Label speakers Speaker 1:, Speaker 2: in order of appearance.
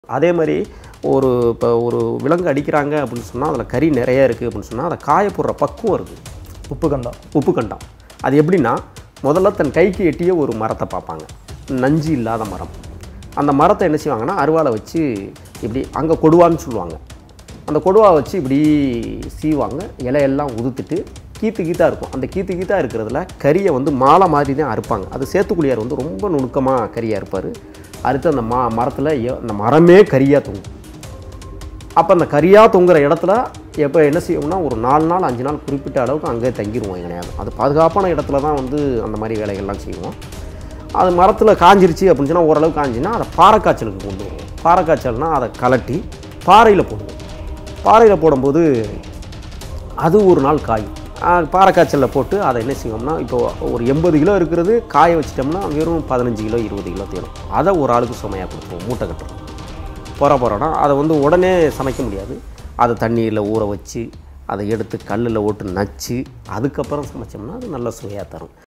Speaker 1: அதே மாதிரி ஒரு இப்போ ஒரு விலங்கு அடிக்கிறாங்க அப்படின்னு சொன்னால் அதில் கறி நிறைய இருக்குது அப்படின்னு சொன்னால் அதை காய போடுற பக்குவம் இருக்குது
Speaker 2: உப்பு கண்டம்
Speaker 1: உப்பு கண்டம் அது எப்படின்னா முதல்ல தன் கைக்கு எட்டிய ஒரு மரத்தை பார்ப்பாங்க நஞ்சு இல்லாத மரம் அந்த மரத்தை என்ன செய்வாங்கன்னா அருவாளை வச்சு இப்படி அங்கே கொடுவான்னு சொல்லுவாங்க அந்த கொடுவா வச்சு இப்படி சீவாங்க இலையெல்லாம் உதுத்துட்டு கீத்து கீத்தாக இருக்கும் அந்த கீத்து கீத்தாக இருக்கிறதுல கறியை வந்து மாலை மாதிரி தான் அறுப்பாங்க அது சேத்துக்குழியார் வந்து ரொம்ப நுணுக்கமாக கறியாக இருப்பார் அறுத்து அந்த மா மரத்தில் அந்த மரமே கறியாக தொங்கும் அப்போ அந்த கரியாக தொங்குற இடத்துல எப்போ என்ன செய்வோம்னா ஒரு நாலு நாள் அஞ்சு நாள் குறிப்பிட்ட அளவுக்கு அங்கே தங்கிடுவோம் எங்கனையாவது அது பாதுகாப்பான இடத்துல தான் வந்து அந்த மாதிரி வேலைகள்லாம் செய்வோம் அது மரத்தில் காஞ்சிருச்சு அப்படின்னு சொன்னால் ஓரளவு காஞ்சின்னா அதை பாறைக்காய்ச்சலுக்கு கொண்டு வருவோம் பாறைக்காய்ச்சல்னால் அதை கலட்டி பாறையில் போடுவோம் பாறையில் போடும்போது அது ஒரு நாள் காய் பாறைக்காய்ச்சலில் போட்டு அதை என்ன செய்வோம்னா இப்போ ஒரு எண்பது கிலோ இருக்கிறது காய வச்சிட்டோம்னா வெறும் பதினஞ்சு கிலோ இருபது கிலோ தேரும் அதை ஒரு ஆளுக்கு சுமையாக கொடுத்துருவோம் மூட்டை கட்டுறோம் போகிற போகிறோன்னா அதை வந்து உடனே சமைக்க முடியாது அதை தண்ணியில் ஊற வச்சு அதை எடுத்து கல்லில் ஓட்டு நச்சு அதுக்கப்புறம் சமைச்சோம்னா அது நல்ல சுவையாக தரும்